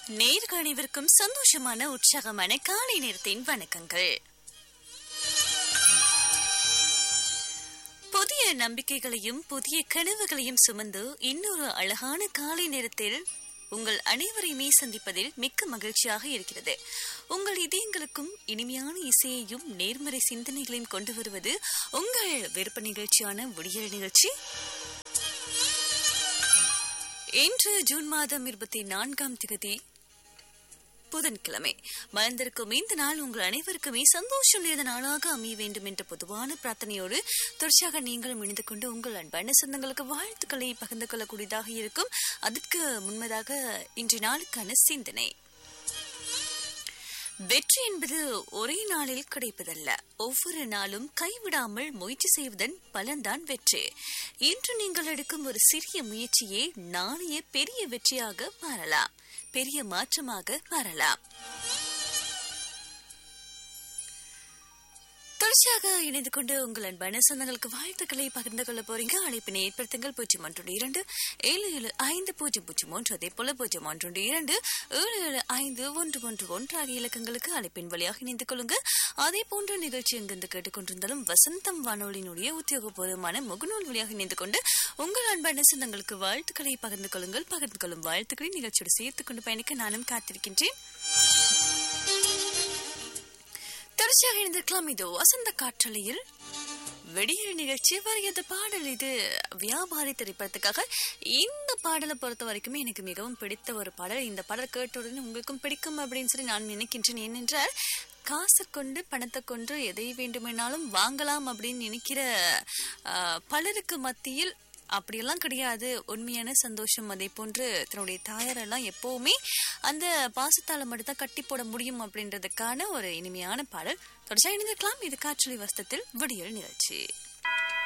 நேர்கள் அனைவருக்கும் சந்தோஷமான உற்சாகமான காலை நேரத்தின் வணக்கங்கள் புதிய நம்பிக்கைகளையும் புதிய கனவுகளையும் சுமந்து இன்னொரு அழகான காலை நேரத்தில் உங்கள் அனைவரையுமே சந்திப்பதில் மிக்க மகிழ்ச்சியாக இருக்கிறது உங்கள் இதயங்களுக்கும் இனிமையான இசையையும் நேர்மறை சிந்தனைகளையும் கொண்டு வருவது உங்கள் விருப்ப நிகழ்ச்சியான விடியல் நிகழ்ச்சி இன்று ஜூன் மாதம் இருபத்தி நான்காம் தேதி புதன்கிழமை மறந்திருக்கும் இந்த நாள் உங்கள் அனைவருக்குமே சந்தோஷம் நிறைந்த நாளாக அமைய வேண்டும் என்ற பொதுவான பிரார்த்தனையோடு தொடர்ச்சியாக நீங்களும் இணைந்து கொண்டு உங்கள் அன்பான சொந்தங்களுக்கு வாழ்த்துக்களை பகிர்ந்து கொள்ளக்கூடியதாக இருக்கும் அதற்கு முன்பதாக இன்று நாளுக்கான சிந்தனை வெற்றி என்பது ஒரே நாளில் கிடைப்பதல்ல ஒவ்வொரு நாளும் கைவிடாமல் முயற்சி செய்வதன் பலன்தான் வெற்றி இன்று நீங்கள் எடுக்கும் ஒரு சிறிய முயற்சியே நாளைய பெரிய வெற்றியாக மாறலாம் பெரிய மாற்றமாக மாறலாம் தொடர்ச்சியாக இணைந்து கொண்டு உங்கள் அன்பான சொந்தங்களுக்கு வாழ்த்துக்களை பகிர்ந்து கொள்ள போறீங்க அழைப்பினை ஏற்படுத்துங்கள் பூஜ்ஜியம் ஒன்று இரண்டு ஏழு ஏழு ஐந்து பூஜ்ஜியம் பூஜ்ஜியம் ஒன்று அதே போல பூஜ்ஜியம் ஒன்று இரண்டு ஏழு ஏழு ஐந்து ஒன்று ஒன்று ஒன்று ஆகிய இலக்கங்களுக்கு அழைப்பின் வழியாக இணைந்து கொள்ளுங்க அதே போன்ற நிகழ்ச்சி எங்கிருந்து கேட்டுக்கொண்டிருந்தாலும் வசந்தம் வானொலியினுடைய உத்தியோகபூர்வமான முகநூல் வழியாக இணைந்து கொண்டு உங்கள் அன்பான சொந்தங்களுக்கு வாழ்த்துக்களை பகிர்ந்து கொள்ளுங்கள் பகிர்ந்து கொள்ளும் வாழ்த்துக்களை நிகழ்ச்சியோடு சேர்த்துக் கொண்டு பயணிக்க நானும் காத்திருக்கின்றேன் தொடர்ச்சியாக இணைந்திருக்கலாம் இது வசந்த காற்றலையில் வெடியல் நிகழ்ச்சி வருகிறது பாடல் இது வியாபாரி திரைப்படத்துக்காக இந்த பாடலை பொறுத்த வரைக்குமே எனக்கு மிகவும் பிடித்த ஒரு பாடல் இந்த பாடல் கேட்டவுடனே உங்களுக்கும் பிடிக்கும் அப்படின்னு சொல்லி நான் நினைக்கின்றேன் ஏனென்றால் காசு கொண்டு பணத்தை கொண்டு எதை வேண்டுமெனாலும் வாங்கலாம் அப்படின்னு நினைக்கிற ஆஹ், பலருக்கு மத்தியில் அப்படியெல்லாம் கிடையாது உண்மையான சந்தோஷம் அதே போன்று தன்னுடைய தாயாரெல்லாம் எப்பவுமே அந்த பாசத்தால மட்டும்தான் கட்டி போட முடியும் அப்படின்றதுக்கான ஒரு இனிமையான பாடல் தொடர்ச்சியாக இணைந்திருக்கலாம் இது காற்றொலி வஸ்தத்தில் விடியல் நிகழ்ச்சி